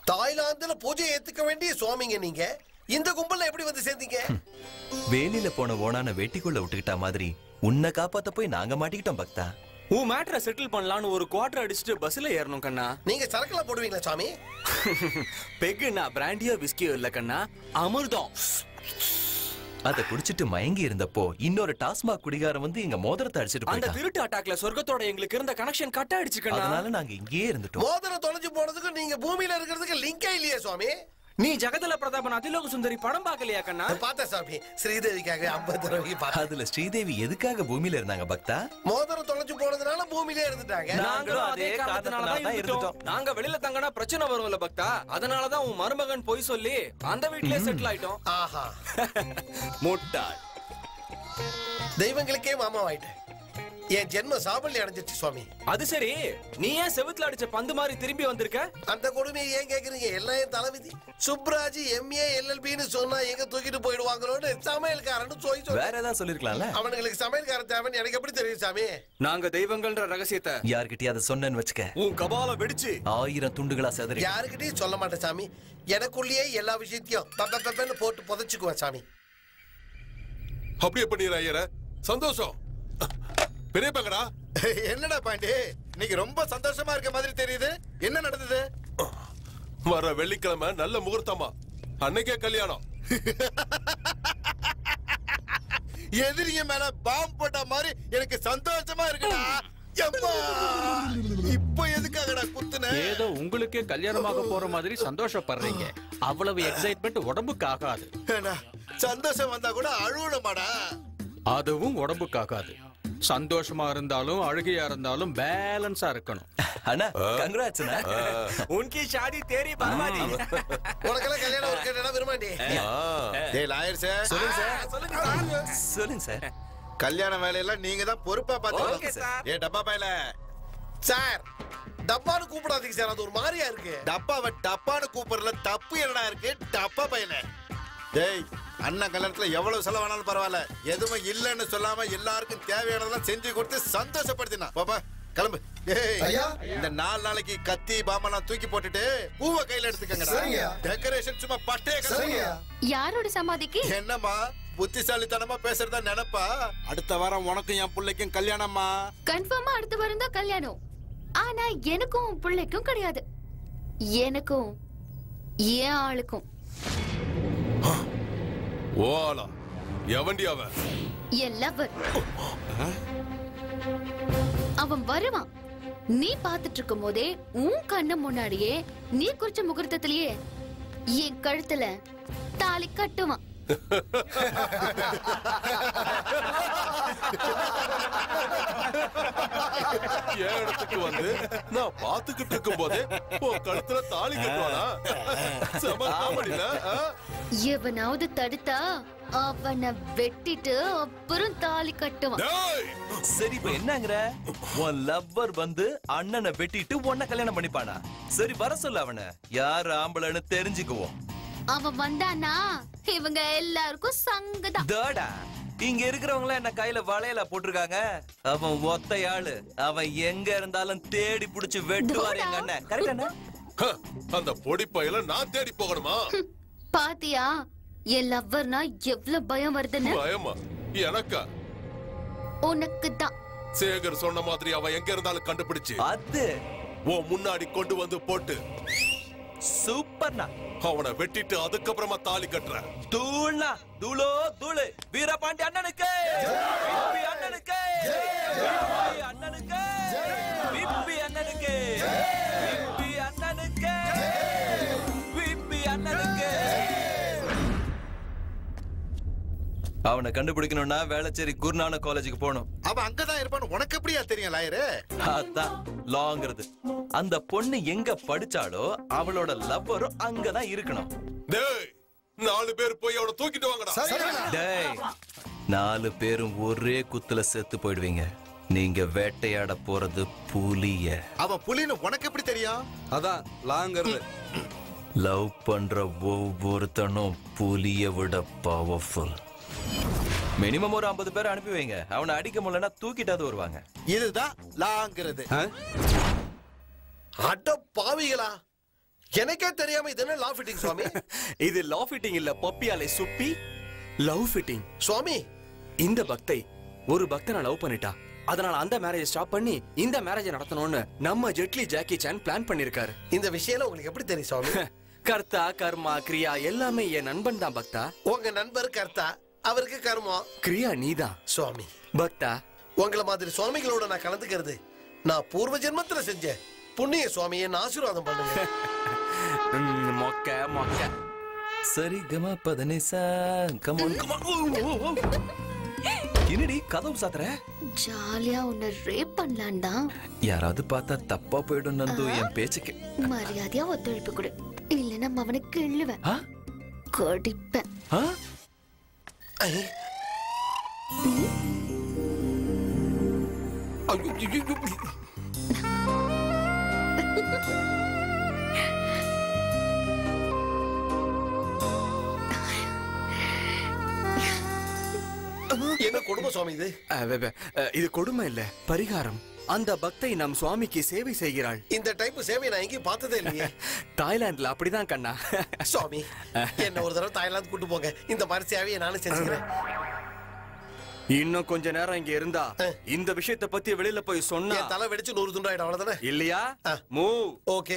தாய்லாந்துல பூஜை ஏத்துக்க வேண்டிய சுவாமிங்க நீங்க இந்த கும்பல்ல எப்படி வந்து சேர்ந்தீங்க வேலியில போன ஓனான வெட்டிக்குள்ள விட்டுக்கிட்டா மாதிரி உன்னை காப்பாத்த போய் நாங்க மாட்டிக்கிட்டோம் பக்தா உன் மேட்டரை செட்டில் பண்ணலாம்னு ஒரு குவார்டர் அடிச்சுட்டு பஸ்ல ஏறணும் கண்ணா நீங்க சரக்குலாம் போடுவீங்களா சாமி பெக்குன்னா பிராண்டியோ விஸ்கியோ இல்ல கண்ணா அமிர்தம் அத குடிச்சிட்டு மயங்கி இருந்தப்போ இன்னொரு டாஸ்மாக் குடிகாரன் வந்து எங்க மோதிரத்தை அடிச்சிட்டு அந்த போயிட்டான் திருட்டு அட்டாக்ல சொர்க்கத்தோட எங்களுக்கு இருந்த கனெக்ஷன் கட் ஆயிடுச்சு கண்ணா அதனால நாங்க இங்கேயே இருந்துட்டோம் மோதிரம் தொலைஞ்சு போனதுக்கு நீங்க பூமியில இருக்கிறதுக்கு லிங்கே இல்லையே சுவாமி நீ ஜெகதல பிரதாபன் அதிலோக சுந்தரி படம் பார்க்கலையா கண்ணா பார்த்தேன் சாமி ஸ்ரீதேவிக்காக ஐம்பது ரூபாய்க்கு பார்த்தேன் அதுல ஸ்ரீதேவி எதுக்காக பூமியில இருந்தாங்க பக்தா மோதிரம் தொலைஞ்சு போனதுனால பூமியிலே இருந்துட்டாங்க நாங்களும் அதே அதே காரணத்தினால தான் காரணத்தினால தான் இருந்துட்டோம் இருந்துட்டோம். நாங்க வெளியில தங்கனா பிரச்சனை வரும்ல பக்தா அதனால தான் உன் மருமகன் பொய் சொல்லி அந்த வீட்லயே செட்டில் ஆயிட்டோம் ஆஹா முட்டாள் தெய்வங்களுக்கே மாமா ஆயிட்டேன் என் ஜென்ம சாபல்யம் அடைஞ்சிச்சு சுவாமி அது சரி நீ ஏன் செவுத்துல அடிச்ச பந்து மாதிரி திரும்பி வந்திருக்க அந்த கொடுமையை ஏன் கேக்குறீங்க எல்லாம் என் தலைவிதி சுப்ராஜ் எம்ஏ எல்எல்பின்னு சொன்னா எங்க தூக்கிட்டு போயிடுவாங்களோன்னு சமையல்காரன்னு சொல்லி சொல்லி வேற ஏதாவது சொல்லிருக்கலாம்ல அவனுங்களுக்கு சமையல்காரன் தேவைன்னு எனக்கு எப்படி தெரியும் சாமி நாங்க தெய்வங்கள்ன்ற ரகசியத்தை யார்கிட்டயும் அதை சொன்னேன்னு வச்சுக்க உன் கபால வெடிச்சு ஆயிரம் துண்டுகளா செதறி யாருக்கிட்டையும் சொல்ல மாட்டேன் சாமி எனக்குள்ளேயே எல்லா விஷயத்தையும் பப்ப பப்பன்னு போட்டு புதைச்சுக்குவேன் சாமி அப்படியே பண்ணிடுற ஐயர சந்தோஷம் பெரிய பங்கடா என்னடா பாண்டி இன்னைக்கு ரொம்ப சந்தோஷமா இருக்க மாதிரி தெரியுது என்ன நடந்தது வர வெள்ளிக்கிழமை நல்ல முகூர்த்தமா அன்னைக்கே கல்யாணம் எதிரிங்க மேல பாம்பு போட்ட மாதிரி எனக்கு சந்தோஷமா இருக்குடா எம்மா! இப்போ எதுக்காகடா குத்துன ஏதோ உங்களுக்கே கல்யாணமாக போற மாதிரி சந்தோஷப்படுறீங்க அவ்வளவு எக்ஸைட்மெண்ட் உடம்புக்கு ஆகாது ஏண்டா, சந்தோஷம் வந்தா கூட அழுவணுமாடா அதுவும் உடம்புக்கு ஆகாது சந்தோஷமா இருந்தாலும் அழுகையா இருந்தாலும் பேலன்ஸா இருக்கணும் அண்ணா கங்க்ராட்ஸ் உன்கி ஷாதி தேரி பர்மாதி உனக்கெல்லாம் கல்யாணம் ஒரு கேட்டா விரும்பாண்டி டேய் லாயர் சார் சொல்லுங்க சார் சொல்லுங்க சார் சொல்லுங்க சார் கல்யாண வேலையெல்லாம் நீங்க தான் பொறுப்பா Okay, பாத்துக்கணும் sir. ஏ டப்பா பையல சார் டப்பான்னு கூப்பிடாதீங்க சார் அது ஒரு மாதிரியா இருக்கு டப்பாவை டப்பான்னு கூப்பிடுறதுல தப்பு என்னடா இருக்கு டப்பா பையல டேய் அண்ணன் கல்யாணத்துல எவ்வளவு செலவானாலும் பரவாயில்ல எதுவும் இல்லைன்னு சொல்லாம எல்லாருக்கும் தேவையானதெல்லாம் செஞ்சு கொடுத்து சந்தோஷப்படுத்தினா பாப்பா கிளம்பு டேய் ஐயா. இந்த நாலு நாளைக்கு கத்தி பாமெல்லாம் தூக்கி போட்டுட்டு பூவை கையில எடுத்துக்கங்கடா சரிங்க. டெக்கரேஷன் சும்மா பட்டைய கிளம்புங்க யாரோட சமாதிக்கு என்னம்மா புத்திசாலித்தனமா பேசுறதா நினைப்பா அடுத்த வாரம் உனக்கும் என் பிள்ளைக்கும் கல்யாணம்மா கன்ஃபார்மா அடுத்த வாரம் தான் கல்யாணம் ஆனா எனக்கும் உன் பிள்ளைக்கும் கிடையாது எனக்கும் என் ஆளுக்கும் ஓலா எவன்டி அவன் என் லவர் அவன் வருவான் நீ பாத்துட்டு இருக்கும் போதே உன் கண்ணு முன்னாடியே நீ குறிச்ச முகூர்த்தத்திலேயே என் கழுத்துல தாலி கட்டுவான் என் இடத்துக்கு வந்து நான் பாத்துக்கிட்டு இருக்கும் போதே உன் கழுத்துல தாலி கட்டுவானா செம காமெடியில ஆ? எவனாவது தடுத்தா அவனை வெட்டிட்டு அப்புறம் தாலி கட்டுவான் டேய் சரி இப்ப என்னங்கிற உன் லவ்வர் வந்து அண்ணனை வெட்டிட்டு உன்னை கல்யாணம் பண்ணிப்பானா சரி வர சொல்லு அவனை யார் ஆம்பளைன்னு தெரிஞ்சுக்குவோம் அவன் வந்தானா இவங்க எல்லாருக்கும் சங்குதான் டேடா இங்க இருக்கிறவங்க என்ன கையில வளையல போட்டிருக்காங்க அவன் ஒத்தையாளு அவன் எங்க இருந்தாலும் தேடி புடிச்சு வெட்டுவாரு எங்க அண்ணன் கரெக்ட் அண்ணா ஹ, அந்த பொடி பையல நான் தேடி போகணுமா பாத்தியா என் லவ்வர்னா எவ்வளவு பயம் வருதுன்னு பயமா எனக்கா உனக்கு தான் சேகர் சொன்ன மாதிரி அவன் எங்க இருந்தாலும் கண்டுபிடிச்சு அது உன் முன்னாடி கொண்டு வந்து போட்டு சூப்பர்ண்ணா அவனை வெட்டிட்டு அதுக்கப்புறமா தாலி கட்டுறேன் தூள்னா தூளோ தூளு வீரபாண்டி அண்ணனுக்கு விப்பி அண்ணனுக்கு விப்பி அண்ணனுக்கு விப்பி அண்ணனுக்கு விப்பி அண்ணனுக்கு விப்பி அண்ணனுக்கு அவனை கண்டுபிடிக்கணும்னா வேளச்சேரி குருநான காலேஜுக்கு போகணும் அவன் அங்கதான் இருப்பான்னு உனக்கு எப்படியா தெரியும் லாயரு அதான் லாங்கிறது அந்த பொண்ணு எங்க படிச்சாலோ அவளோட லவ்வரும் அங்கதான் இருக்கணும் டேய் நாலு பேர் போய் அவனை தூக்கிட்டு வாங்கடா டேய் நாலு பேரும் ஒரே குத்துல செத்து போயிடுவீங்க நீங்க வேட்டையாட போறது புலிய அவன் புலின்னு உனக்கு எப்படி தெரியும் அதான் லாங்கிறது லவ் பண்ற ஒவ்வொருத்தனும் புலிய விட பவர்ஃபுல் மினிமம் ஒரு ஐம்பது பேர் அனுப்பி வைங்க அவனை அடிக்க முடியலன்னா தூக்கிட்டாவது வருவாங்க இதுதான் லாங்கிறது அட பாவிகளா எனக்கே தெரியாம இது என்ன லா ஃபிட்டிங் சுவாமி இது லவ் ஃபிட்டிங் இல்ல பப்பியாலை சுப்பி லவ் ஃபிட்டிங் சுவாமி இந்த பக்தை ஒரு பக்தனை லவ் பண்ணிட்டா அதனால அந்த மேரேஜ் ஸ்டாப் பண்ணி இந்த மேரேஜ் நடத்தணும்னு நம்ம ஜெட்லி ஜாக்கி சான் பிளான் பண்ணிருக்காரு இந்த விஷயம் உங்களுக்கு எப்படி தெரியும் சுவாமி கர்த்தா கர்மா கிரியா எல்லாமே என் நண்பன் தான் பக்தா உங்க நண்பர் கர்த்தா அவருக்கு கர்மம் கிரியா நீதான் சுவாமி பக்தா உங்களை மாதிரி சுவாமிகளோட நான் கலந்துக்கிறது நான் பூர்வ ஜென்மத்துல செஞ்சேன் புண்ணிய சுவாமி என்ன ஆசீர்வாதம் பண்ணுங்க ம், மொக்க மொக்க சரி கமா பதனிசா கமான் கமான் என்னடி கதவு சாத்துற ஜாலியா உன்னை ரேப் பண்ணலான் தான் யாராவது பார்த்தா தப்பா போயிடும் நந்து என் பேச்சுக்கு மரியாதையா ஒத்துழைப்பு கொடு இல்லைன்னா அவனுக்கு கிள்ளுவேன் ஆ? கடிப்பேன் ஆ? ஐ. ஐயோ, ஐயோ, ஐயோ. என்ன கொடுமை சுவாமி இது அஹ், வெ- வெ- அஹ், இது கொடுமை இல்ல பரிகாரம் அந்த பக்தை நம் சுவாமிக்கு சேவை செய்கிறாள் இந்த டைப் சேவை நான் எங்கேயும் பார்த்ததே இல்லையே தாய்லாந்துல அப்படிதான் கண்ணா சுவாமி என்ன ஒரு தடவை தாய்லாந்து கூட்டு போங்க இந்த மாதிரி சேவையை நானும் செஞ்சுக்கிறேன் இன்னும் கொஞ்ச நேரம் இங்க இருந்தா இந்த விஷயத்தை பத்தி வெளியில போய் சொன்னா என் தலை வெடிச்சு நூறு துண்டாயிடும் அவ்வளவுதானே இல்லையா ஆ. Move okay